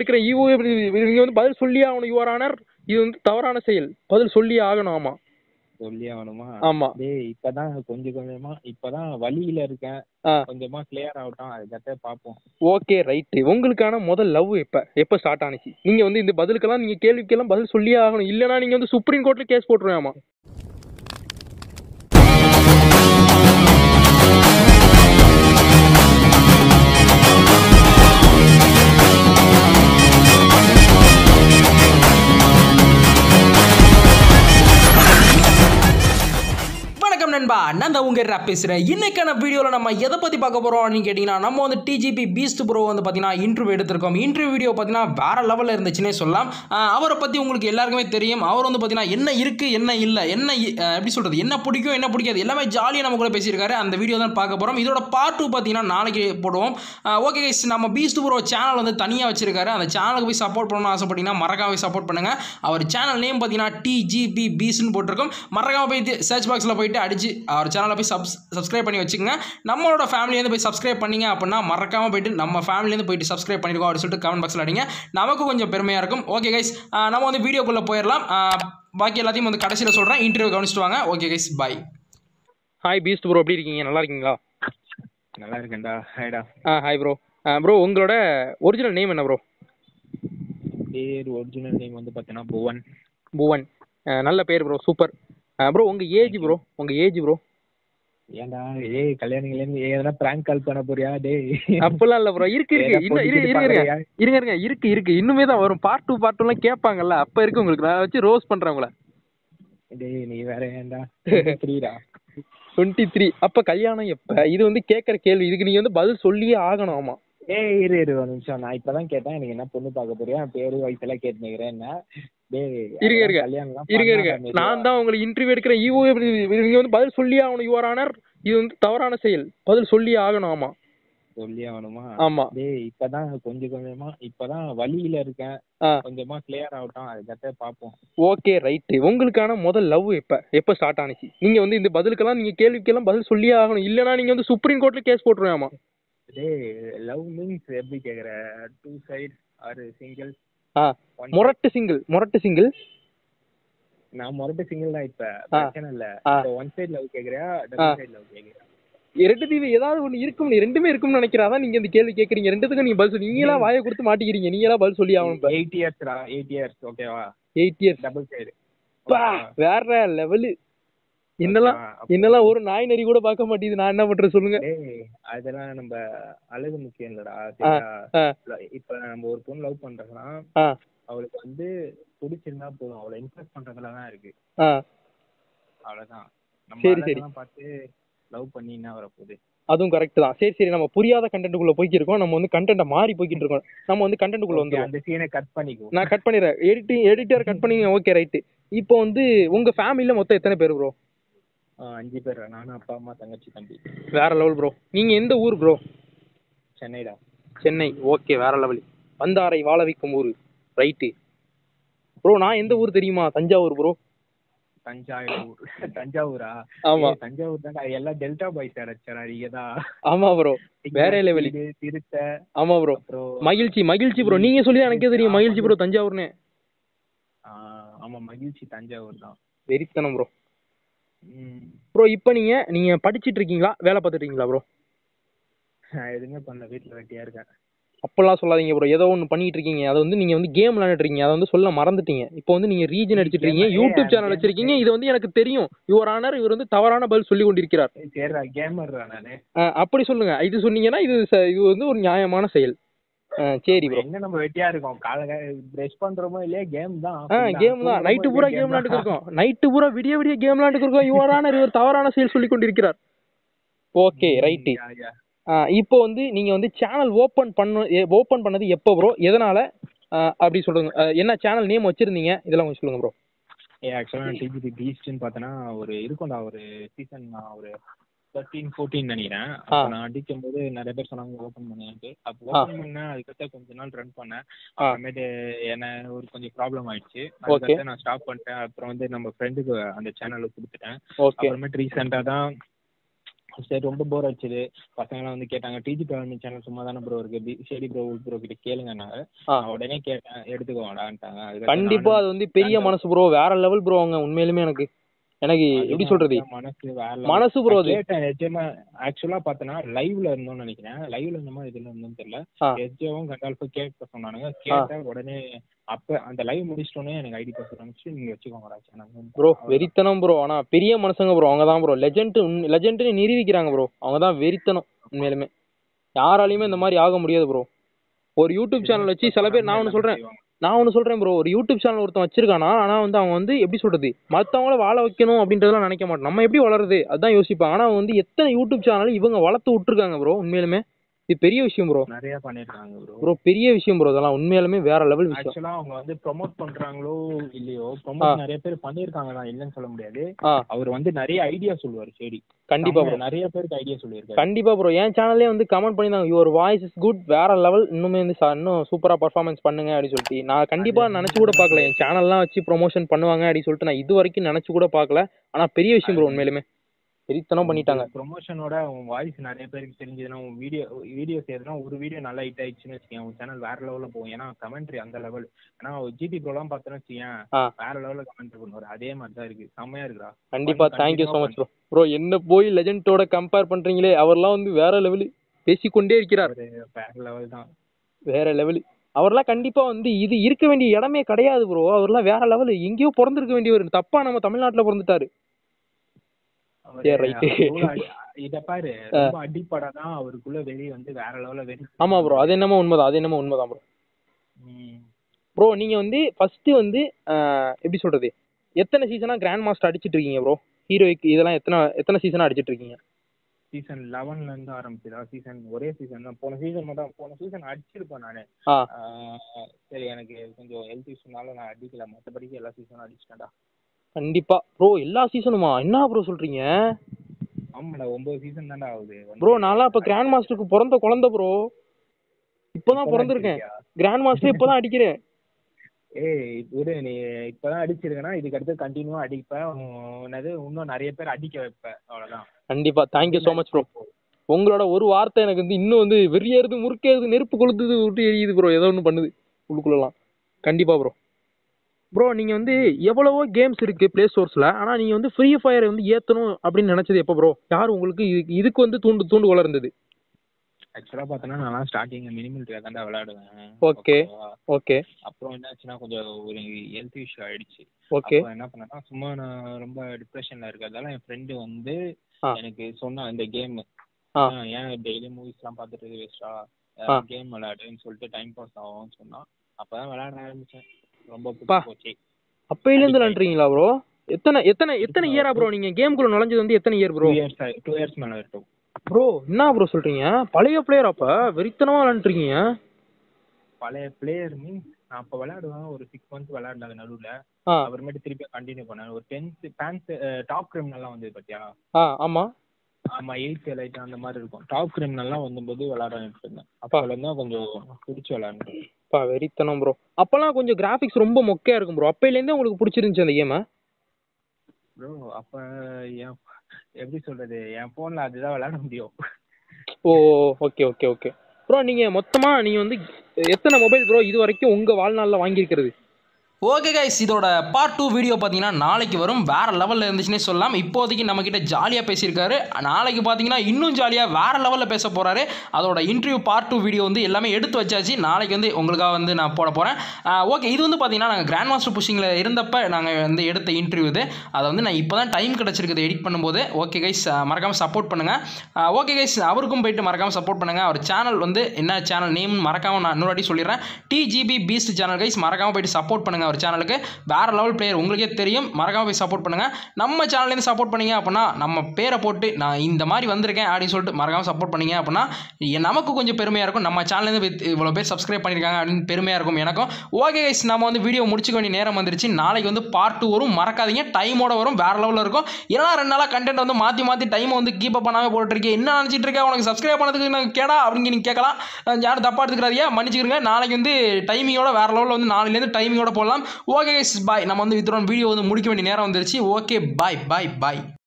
இருக்கிற ஈவோ நீங்க வந்து பதில் சொல்லியே ஆகணும் யுவர் ஆனர் இது வந்து தவறான செயல் பதில் சொல்லியே ஆகணும் ஆமா சொல்லி ஆகணுமா ஆமா டேய் இப்பதான் கொஞ்சம் கொஞ்சமா இப்பதான் வழியில இருக்கேன் ஆ. கொஞ்சமா கிளியர் ஆகட்டும் அதுக்கத்த பாப்போம் ஓகே ரைட்டு உங்களுக்கான முதல் லவ் எப்ப எப்ப ஸ்டார்ட் ஆனிச்சு நீங்க வந்து இந்த பதிலுக்கெல்லாம் நீங்க கேள்விக்கெல்லாம் பதில் சொல்லியே ஆகணும் இல்லனா நீங்க வந்து சுப்ரீம் கோர்ட்ல கேஸ் போட்டுருவேன் வணக்கம் நண்பா நான் தான் உங்க ரேப் பேசுகிறேன் இன்னைக்கான வீடியோவில் நம்ம எதை பற்றி பார்க்க போகிறோம் அப்படின்னு கேட்டிங்கன்னா நம்ம வந்து டிஜிபி பீஸ்ட் ப்ரோ வந்து பார்த்தீங்கன்னா இன்டர்வியூ எடுத்திருக்கோம் இன்டர்வியூ வீடியோ பார்த்தீங்கன்னா வேற லெவலில் இருந்துச்சுன்னே சொல்லலாம் ஆஹ் அவரை பற்றி உங்களுக்கு எல்லாருக்குமே தெரியும் அவர் வந்து பார்த்தீங்கன்னா என்ன இருக்குது என்ன இல்லை என்ன இ- ஆஹ் எப்படி சொல்கிறது என்ன பிடிக்கும் என்ன பிடிக்காது எல்லாமே ஜாலியாக நம்ம கூட பேசியிருக்காரு அந்த வீடியோ தான் பார்க்க போகிறோம் இதோட பார்ட் டூ பார்த்தீங்கன்னா நாளைக்கு போடுவோம் ஓகே கைஸ் நம்ம பீஸ்ட் ப்ரோ சேனல் வந்து தனியாக வச்சிருக்காரு அந்த சேனலுக்கு போய் சப்போர்ட் பண்ணணும்னு ஆசைப்பட்டீங்கன்னா மறக்காம போய் சப்போர்ட் பண்ணுங்கள் அவர் சேனல் நேம் பார்த்தீங்கன்னா டிஜிபி பீஸ்னு போட்டிருக்கோம் மறக்காம போய் சர்ச் பாக்ஸில் போயிட்டு அடிச்சு அவர் சேனலை போய் சப்ஸ் சப்ஸ்கிரைப் பண்ணி வச்சுக்கோங்க நம்மளோட ஃபேமிலியிலேருந்து போய் சப்ஸ்கிரைப் பண்ணீங்க அப்படின்னா மறக்காம போயிட்டு நம்ம ஃபேமிலியிலேருந்து போயிட்டு சப்ஸ்கிரைப் பண்ணிருக்கோம் அப்படின்னு சொல்லிட்டு கமெண்ட் பாக்ஸில் அடிங்க நமக்கு கொஞ்சம் பெருமையாக இருக்கும் ஓகே கைஸ் நம்ம வந்து வீடியோக்குள்ளே போயிடலாம் ஆஹ் பாக்கி எல்லாத்தையும் வந்து கடைசியில் சொல்கிறேன் இன்டர்வியூ கவனிச்சிட்டு வாங்க okay guys bye hi beast bro எப்படி இருக்கீங்க நல்லா இருக்கீங்களா நல்லா இருக்கேன்டா ஹைடா ஆ ஹாய் ப்ரோ ப்ரோ உங்களோட ஒரிஜினல் நேம் என்ன ப்ரோ பேர் ஒரிஜினல் நேம் வந்து பார்த்தீங்கன்னா புவன் புவன் ஆ, நல்ல பேர் ப்ரோ சூப்பர் ப்ரோ உங்க ஏஜ் ப்ரோ உங்க ஏஜ் ப்ரோ ஏன்டா ஏய் கல்யாணிலேருந்து எதனா பிராங்க் கால் பண்ண போறியா டேய் அப்பெல்லாம் இல்ல ப்ரோ இருக்கு இருக்கு ஏதா இன்னும் இரு பொறுக்கிட்டு இருங்க இருங்க பார்க்கறியா? இருங்க இருங்க இருக்கு இருக்கு இன்னுமே தான் வரும் பார்ட் டூ பார்ட் டூலாம் கேட்பாங்கல்ல அப்ப இருக்கு உங்களுக்கு நான் வச்சு ரோஸ் பண்றேன் உங்களை டேய் நீ வேற ஏன்டா த்ரீடா டுவெண்ட்டி த்ரீ அப்ப கல்யாணம் எப்ப இது வந்து கேட்கற கேள்வி இதுக்கு நீங்க வந்து பதில் சொல்லியே ஆகணும் ஆமா ஏய் இரு இரு ஒரு நிமிஷம் நான் இப்பதான் கேட்டேன் எனக்கு என்ன பொண்ணு பார்க்க போறியா பேரு வயசெல்லாம் கேட்டுக்கிறேன் என்ன டேய் இருங்க, இருங்க. கல்யாணம்லாம் இருங்க இருங்க பண்ணாத நான் தான் உங்களுக்கு இன்டர்வியூ எடுக்கிற ஈவோ நீங்க வந்து பதில் சொல்லியே ஆகணும் யுவர் ஆனர் இது வந்து தவறான செயல் பதில் சொல்லியே ஆகணும் ஆமா சொல்லி ஆகணுமா ஆமா டேய் இப்பதான் கொஞ்சம் கொஞ்சமா இப்பதான் வழியில இருக்கேன் ஆ. கொஞ்சமா கிளியர் ஆகட்டும் அதுக்கத்த பாப்போம் ஓகே ரைட்டு உங்களுக்கான முதல் லவ் எப்ப எப்ப ஸ்டார்ட் ஆனிச்சு நீங்க வந்து இந்த பதிலுக்கெல்லாம் நீங்க கேள்விக்கெல்லாம் பதில் சொல்லியே ஆகணும் இல்லனா நீங்க வந்து சுப்ரீம் கோர்ட்ல கேஸ் போட்டுருவேன் ஆமா டேய் லவ் மீன்ஸ் எப்படி கேக்குற டூ சைடு ஆர் சிங்கிள் ஆ முரட்டு சிங்கிள் முரட்டு சிங்கிள் நான் முரட்டு சிங்கிள் தான் இப்ப பிரச்சனை இல்ல ஆ. ஒன் சைடு லவ் கேக்குறியா டபுள் சைடு லவ் கேக்குறியா ரெண்டு தீவு ஏதாவது ஒண்ணு இருக்கும் ரெண்டுமே இருக்கும்னு நினைக்கிறேன் அதான் நீங்க இந்த கேள்வி கேக்குறீங்க ரெண்டுத்துக்கும் நீங்க பதில் சொல்லி நீங்களா வாயை கொடுத்து மாட்டிக்கிறீங்க நீங்களா பதில் சொல்லி ஆகணும் இப்ப எயிட் இயர்ஸ்டா எயிட் இயர்ஸ் ஓகேவா எயிட் இயர்ஸ் டபுள் சைடு வேற லெவலு என்னெல்லாம் என்னெல்லாம் ஒரு நாய் நரி கூட பார்க்க மாட்டேங்குது நான் என்ன பண்றது சொல்லுங்க டேய் அதெல்லாம் நம்ம அழகு முக்கியம் இல்லடா ஆ, சரியா? ஆ. இப்ப நம்ம ஒரு பொண்ணு லவ் பண்றோம்னா ஆ அவளுக்கு வந்து பிடிச்சிருந்தா போதும் அவளை இம்ப்ரெஸ் பண்றதுல தான் இருக்கு ஆ அவ்வளவுதான் நம்ம சரி, சரி. அழகெல்லாம் பார்த்து லவ் பண்ணி என்ன வரப்போகுது அதுவும் கரெக்ட் தான் சரி சரி நம்ம புரியாத கண்டென்ட்டுக்குள்ள போய்க்கு இருக்கோம் நம்ம வந்து கண்டென்ட்டை மாறி போய்கிட்டு இருக்கோம் நம்ம வந்து கண்டென்ட்டுக்குள்ள Okay, வந்துருவோம் அந்த சீனை கட் பண்ணிக்கோ நான் கட் பண்ணிடுறேன் எடிட்டிங் எடிட்டர் கட் பண்ணி ஓகே ரைட்டு இப்போ வந்து உங்க ஃபேமிலியில மொத்தம் எத்தனை பேர் ப்ரோ ஆ, அஞ்சு பேர் நானும் அப்பா அம்மா தங்கச்சி தம்பி வேற லெவல் ப்ரோ நீங்க எந்த ஊர் ப்ரோ சென்னைடா சென்னை ஓகே வேற லெவல் வந்தாரை வாழ வைக்கும் ஊர் ரைட்டு ப்ரோ நான் எந்த ஊர் தெரியுமா தஞ்சாவூர் ப்ரோ தஞ்சாவூர் தஞ்சாவூரா ஆமா ஏய், தஞ்சாவூர் தான் எல்லாம் டெல்டா பாய்ஸ் அடைச்சா நீங்க தான் ஆமா ப்ரோ வேற level. திருத்த ஆமா ப்ரோ அப்புறம் மகிழ்ச்சி மகிழ்ச்சி ப்ரோ நீங்க சொல்லி தான் எனக்கே தெரியும் மகிழ்ச்சி ப்ரோ தஞ்சாவூர்னு ஆ, ஆமா மகிழ்ச்சி தஞ்சாவூர் தான் வெறித்தனம் ப்ரோ ம், ப்ரோ இப்போ நீங்க நீங்க படிச்சிட்டு இருக்கீங்களா வேலை பார்த்துட்டு இருக்கீங்களா ப்ரோ நான் எதுவுமே பண்ணல வீட்டுல வெட்டியா இருக்கேன் அப்பெல்லாம் சொல்லாதீங்க ப்ரோ ஏதோ ஒன்று பண்ணிட்டு இருக்கீங்க அதை வந்து நீங்க வந்து கேம் விளையாண்டுட்டு இருக்கீங்க அதை வந்து சொல்ல மறந்துட்டீங்க இப்போ வந்து நீங்க ரீஜன் அடிச்சிட்டு இருக்கீங்க game- யூடியூப் ஏய், சேனல் game- வச்சிருக்கீங்க இது வந்து எனக்கு தெரியும் யுவர் ஆனர் இவர் வந்து தவறான பதில் சொல்லி கொண்டிருக்கிறார் ஏய், சரிடா கேமர்டா நானு அஹ் அப்படி சொல்லுங்க இது சொன்னீங்கன்னா இது ச- இது வந்து ஒரு நியாயமான செயல் அஹ் சரி ப்ரோ எங்க நம்ம வெட்டியா இருக்கோம் காலைல பிரஷ் பண்றோமோ இல்லையா கேம் தான் ஆ கேம் தான் நைட்டு பூரா கேம் விளையாண்டுட்டு இருக்கோம் நைட்டு பூரா விடிய விடிய கேம் விளையாண்டுட்டு இருக்கோம் யுவர் ஆனர் இவர் தவறான செயல் சொல்லி கொண்டிருக்கிறார் ஓகே ரைட்டு இப்போ வந்து நீங்க வந்து சேனல் ஓபன் பண்ண ஓபன் பண்ணது எப்போ ப்ரோ எதனால அஹ் அப்படி சொல்லுங்க அஹ் என்ன சேனல் நேம் வச்சிருந்தீங்க இதெல்லாம் கொஞ்சம் சொல்லுங்க ப்ரோ ஏ ஆக்சுவலாக நான் டிஜிபி பீஸ்ட்னு பார்த்தேன்னா ஒரு இருக்கும்டா ஒரு சீசன் நான் ஒரு தேர்ட்டீன் ஃபோர்டீன் நினைக்கிறேன் அப்போ நான் அடிக்கும் போது நிறைய பேர் சொன்னாங்க ஓப்பன் பண்ணேன்ட்டு அப்போ ஓப்பன் பண்ணேன் அதுக்கடுத்து கொஞ்ச நாள் ரன் பண்ணேன் அப்புறமேட்டு என்ன ஒரு கொஞ்சம் ப்ராப்ளம் ஆயிடுச்சு அதுக்கடுத்து நான் ஸ்டாப் பண்ணிட்டேன் அப்புறம் வந்து நம்ம ஃப்ரெண்டுக்கு அந்த சேனலை கொடுத்துட்டேன் ஓகே அப்புறமேட்டு ரீசெண்டாக தான் சரி ரொம்ப போர் அடிச்சது பசங்களாம் வந்து கேட்டாங்க டிஜி பழனி சேனல் சும்மா தானே ப்ரோ இருக்கு பி- ஷேடி ப்ரோ ப்ரோ கிட்ட கேளுங்கன்னாங்க ஆ. நான் உடனே கேட்டேன் எடுத்துக்கோங்கடான்ட்டாங்க அதுக்கப்புறம் கண்டிப்பா அது வந்து பெரிய மனசு ப்ரோ வேற லெவல் ப்ரோ அவங்க உண்மையிலுமே எனக்கு எனக்கு நானும் எப்படி சொல்றது அதுதான் மனசு வேற level. மனசு ப்ரோ அது நான் கேட்டேன் நிஜமா ஆக்சுவலா பார்த்தனா லைவ்ல இருந்தோம்னு நினைக்கிறேன் லைவ்ல இருந்தோமா இதுல இருந்தோம்னு தெரியல ஆ. எஸ்ஜேவும் கண்டால்ஃபும் கேட்க சொன்னானுங்க கேட்டேன் உடனே அப்ப அந்த லைவ் முடிச்சிட்டோன்னே எனக்கு ஐடி பாஸ் அனுப்பிச்சு நீங்க வச்சுக்கோங்கடா சேனல் ப்ரோ வெறித்தனம் ப்ரோ ஆனா பெரிய மனுஷங்க ப்ரோ அவங்க தான் ப்ரோ லெஜெண்ட் லெஜெண்ட்னு நிரூபிக்கிறாங்க ப்ரோ அவங்க தான் வெறித்தனம் உண்மையிலுமே யாராலையுமே இந்த மாதிரி ஆக முடியாது ப்ரோ ஒரு யூடியூப் சேனல் வச்சு சில பேர் நான் ஒன்று சொல்றேன் நான் ஒன்று சொல்றேன் ப்ரோ ஒரு யூடியூப் சேனல் ஒருத்தன் வச்சிருக்கானா ஆனா வந்து அவன் வந்து எப்படி சொல்றது மத்தவங்கள வாழ வைக்கணும் அப்படின்றதெல்லாம் நினைக்க மாட்டான் நம்ம எப்படி வளருது அதான் யோசிப்பான் ஆனா வந்து எத்தனை யூடியூப் சேனல் இவங்க வளர்த்து விட்டுருக்காங்க ப்ரோ உண்மையிலுமே இது பெரிய விஷயம் ப்ரோ நிறைய பண்ணிருக்காங்க ப்ரோ ப்ரோ பெரிய விஷயம் ப்ரோ இதெல்லாம் உண்மையாலுமே வேற லெவல் விஷயம் ஆக்சுவலா அவங்க வந்து ப்ரோமோட் பண்றாங்களோ இல்லையோ ப்ரோமோட் நிறைய பேர் பண்ணிருக்காங்க தான் இல்லைன்னு சொல்ல முடியாது ஆ அவர் வந்து நிறைய ஐடியா சொல்லுவாரு செடி கண்டிப்பா ப்ரோ செம்ம நிறைய பேருக்கு ஐடியா சொல்லியிருக்காரு கண்டிப்பா ப்ரோ என் சேனல்லே வந்து கமெண்ட் பண்ணிருந்தாங்க யுவர் வாய்ஸ் இஸ் குட் வேற லெவல் இன்னுமே வந்து ச- இன்னும் சூப்பரா பர்ஃபார்மன்ஸ் பண்ணுங்க அப்படின்னு சொல்லிட்டு நான் கண்டிப்பா நினைச்சு கூட பார்க்கல என் சேனல்லாம் வச்சு ப்ரொமோஷன் பண்ணுவாங்க அப்படின்னு சொல்லிட்டு நான் இது வரைக்கும் நினைச்சு கூட பார்க்கல ஆனா பெரிய விஷயம் ப்ரோ உண்மையிலுமே பெரியத்தனம் பண்ணிட்டாங்க ப்ரொமோஷனோட உன் வாய்ஸ் நிறைய பேருக்கு தெரிஞ்சதுன்னா உன் வீடியோ வீடியோ செய்யறதுனா ஒரு வீடியோ நல்லா ஹிட் ஆயிடுச்சுன்னு வச்சுக்கேன் உன் சேனல் வேற லெவல்ல போகும் ஏன்னா கமெண்ட்ரி அந்த லெவல் ஏன்னா ஜிடி ப்ரோலாம் பார்த்தோன்னு வச்சுக்கேன் ஆ. வேற லெவல்ல கமெண்ட் பண்ணுவாரு அதே மாதிரி தான் இருக்கு செம்மையா இருக்குடா கண்டிப்பா பண்ணு, thank you so continue much bro bro என்ன போய் லெஜெண்டோட கம்பேர் பண்றீங்களே அவர்லாம் வந்து வேற லெவலு பேசிக்கொண்டே இருக்கிறார் ஒரு வேற லெவல் தான் வேற லெவலு அவர்லாம் கண்டிப்பா வந்து இது இருக்க வேண்டிய இடமே கிடையாது ப்ரோ அவர்லாம் வேற லெவலு எங்கேயோ பிறந்திருக்க வேண்டியவர் தப்பா நம்ம தமிழ்நாட்டுல பிறந்துட்டாரு அவரு சரி, right. எவ்வளவு அடி- இத பாரு ரொம்ப அடிப்படாதான் அவருக்குள்ள வெளிய வந்து வேற லெவல்ல வெறி ஆமா ப்ரோ அது என்னமோ உண்மைதான் அது என்னமோ உண்மைதான் ப்ரோ ம். ப்ரோ நீங்க வந்து ஃபர்ஸ்ட் வந்து ஆஹ், எப்படி சொல்றது எத்தனை சீசனா கிராண்ட் மாஸ்டர் அடிச்சிட்டு இருக்கீங்க ப்ரோ ஹீரோய்க்கு இதெல்லாம் எத்தனை எத்தனை சீசனா அடிச்சிட்டு இருக்கீங்க சீசன் லெவன்ல இருந்து ஆரம்பிச்சதா சீசன் ஒரே சீசன் தான் போன சீசன் மட்டும் போன சீசன் அடிச்சிருப்பேன் நானு ஆ ஆஹ் சரி எனக்கு கொஞ்சம் ஹெல்த் இஷ்யூனால நான் அடிக்கல மற்றபடிக்கு எல்லா சீசனும் அடிச்சிட்டேன்டா கண்டிப்பா ப்ரோ எல்லா சீசனுமா என்ன ப்ரோ சொல்றீங்க ஆமாடா ஒன்பது சீசன் தான்டா ஆகுது ப்ரோ நான்லாம் இப்ப கிராண்ட் மாஸ்டருக்கு பிறந்த குழந்தை ப்ரோ இப்பதான் பிறந்திருக்கேன் கிராண்ட் மாஸ்டர் இப்பதான் அடிக்கிறேன் ஏய் விடு நீ இப்பதான் அடிச்சிருக்கனா இதுக்கு அடுத்து கண்டினியூவா அடிப்ப உன் என்னது இன்னும் நிறைய பேர் அடிக்க வைப்ப அவ்வளவுதான் கண்டிப்பா தேங்க்யூ ஸோ மச் ப்ரோ உங்களோட ஒரு வார்த்தை எனக்கு வந்து இன்னும் வந்து வெறியேறுது முறுக்கேறுது நெருப்பு கொளுத்துது விட்டு எரியுது ப்ரோ ஏதோ ஒன்று பண்ணுது உள்ளுக்குள்ளலாம் கண்டிப்பா ப்ரோ ப்ரோ நீங்க வந்து எவ்வளவோ கேம்ஸ் இருக்கு ப்ளே ஸ்டோர்ஸ்ல ஆனா நீங்க வந்து ஃப்ரீ ஃபயர் வந்து ஏத்தணும் அப்படின்னு நினைச்சது எப்போ ப்ரோ யார் உங்களுக்கு இதுக்கு இதுக்கு வந்து தூண்டு தூண்டுகோலா இருந்தது ஆக்சுவலா பார்த்தோன்னா நான் ஸ்டார்டிங் மினிமல்ட்டியா தான்டா விளையாடுவேன் Okay. ஓகேவா? ஓகே அப்புறம் என்னாச்சுன்னா கொஞ்சம் ஒரு ஹெல்த் இஷ்யூ ஆயிடுச்சு ஓகே அப்போ என்ன பண்ணேன்னா சும்மா நான் ரொம்ப டிப்ரெஷன்ல இருக்கிறதால என் ஃப்ரெண்டு வந்து ஆ. எனக்கு சொன்னான் இந்த கேம் ஆ. ஏன் டெய்லி மூவிஸ்லாம் பார்த்துட்டு வேஸ்டா ஆ. கேம் விளையாடுன்னு சொல்லிட்டு டைம் பாஸ் ஆகும்னு சொன்னான் அப்பதான் விளையாட ஆரம்பிச்சேன் ரொம்ப பா. பிடிச்சி போச்சு அப்பையில இருந்து விளாண்டுறீங்களா ப்ரோ எத்தனை எத்தனை எத்தனை இயரா ப்ரோ நீங்க கேம்குள்ள நுழைஞ்சது வந்து எத்தனை year two bro years two years மேல இருக்கும் ப்ரோ என்ன ப்ரோ சொல்றீங்க பழைய பிளேயர் அப்ப வெறித்தனமா விளாண்டுருக்கீங்க பழைய பிளேயர் மீன்ஸ் நான் அப்போ விளையாடுவேன் ஒரு சிக்ஸ் மந்த்ஸ் விளையாடுனாங்க நடுவுல ஆ அப்புறமேட்டு திருப்பி கண்டினியூ பண்ணேன் ஒரு டென்த் பேன்ஸ் டாப் கிரிமினல்லாம் வந்தது பாத்தியா ஆ ஆமா ஆமா எயித் லைட் அந்த மாதிரி இருக்கும் டாப் கிரிமினல்லாம் வந்தபோது விளையாடிட்டு இருந்தேன் அப்போல இருந்தா கொஞ்சம் பிடிச்சி விளையாடுறேன் பா வெறித்தனம் ப்ரோ அப்பெல்லாம் கொஞ்சம் கிராஃபிக்ஸ் ரொம்ப மொக்கையா இருக்கும் ப்ரோ அப்பையிலேருந்தே உங்களுக்கு பிடிச்சிருந்துச்சு அந்த கேமை ப்ரோ அப்ப என் எப்படி சொல்றது என் போன்ல அதுதான் விளையாட முடியும் ஓ ஓகே ஓகே ஓகே ப்ரோ நீங்க மொத்தமா நீங்க வந்து எத்தனை மொபைல் ப்ரோ இது வரைக்கும் உங்க வாழ்நாள்ல வாங்கியிருக்கிறது ஓகே கைஸ் இதோட பார்ட் டூ வீடியோ பார்த்தீங்கன்னா நாளைக்கு வரும் வேற லெவலில் இருந்துச்சுன்னே சொல்லலாம் இப்போதைக்கு நம்மக்கிட்ட ஜாலியாக பேசியிருக்காரு நாளைக்கு பார்த்தீங்கன்னா இன்னும் ஜாலியாக வேற லெவலில் பேச போகிறாரு அதோட இன்டர்வியூ பார்ட் டூ வீடியோ வந்து எல்லாமே எடுத்து வச்சாச்சு நாளைக்கு வந்து உங்களுக்காக வந்து நான் போட போகிறேன் ஓகே இது வந்து பார்த்தீங்கன்னா நாங்கள் கிராண்ட் மாஸ்டர் புஷிங்கில் இருந்தப்ப நாங்கள் வந்து எடுத்த இன்டர்வியூ இது அதை வந்து நான் இப்போ தான் டைம் கிடச்சிருக்குது எடிட் பண்ணும்போது ஓகே கைஸ் மறக்காமல் சப்போர்ட் பண்ணுங்கள் ஓகே கைஸ் அவருக்கும் போயிட்டு மறக்காமல் சப்போர்ட் பண்ணுங்கள் அவர் சேனல் வந்து என்ன சேனல் நேம் மறக்காமல் நான் இன்னொரு வாட்டி சொல்லிடுறேன் டிஜிபி பீஸ்ட் சேனல் கைஸ் மறக்காமல் போயிட்டு சப்போர்ட் பண்ணுங்கள் அவர் சேனலுக்கு வேற லெவல் பிளேயர் உங்களுக்கே தெரியும் மறக்காம போய் சப்போர்ட் பண்ணுங்க நம்ம சேனல்லேருந்து சப்போர்ட் பண்ணீங்க அப்படின்னா நம்ம பேரை போட்டு நான் இந்த மாதிரி வந்திருக்கேன் அப்படின்னு சொல்லிட்டு மறக்காம சப்போர்ட் பண்ணீங்க அப்படின்னா எ- நமக்கு கொஞ்சம் பெருமையாக இருக்கும் நம்ம சேனல்லேருந்து இவ்வளோ பேர் சப்ஸ்கிரைப் பண்ணியிருக்காங்க அப்படின்னு பெருமையாக இருக்கும் எனக்கும் ஓகே கைஸ் நம்ம வந்து வீடியோ முடிச்சுக்க வேண்டிய நேரம் வந்துருச்சு நாளைக்கு வந்து பார்ட் டூ வரும் மறக்காதீங்க டைமோட வரும் வேற லெவலில் இருக்கும் ஏன்னா ரெண்டு நாளாக கண்டென்ட் வந்து மாற்றி மாற்றி டைமை வந்து கீப் அப் பண்ணாமல் போட்டுருக்கேன் என்ன நினச்சிட்டு இருக்கேன் உனக்கு சப்ஸ்கிரைப் பண்ணதுக்கு நான் கேடா அப்படின்னு நீங்கள் கேட்கலாம் அஹ் யாரும் தப்பாக எடுத்துக்கிறாதீங்க மன்னிச்சுக்கிறங்க நாளைக்கு வந்து டைமிங்கோட வேற லெவலில் வந்து நாளையிலேருந்து டைமிங்கோட போடலாம் ஓகே கைஸ் பாய் நம்ம வந்து வித்ரோன் வீடியோ வந்து முடிக்க வேண்டிய நேரம் வந்துருச்சு ஓகே பாய் பாய் பாய்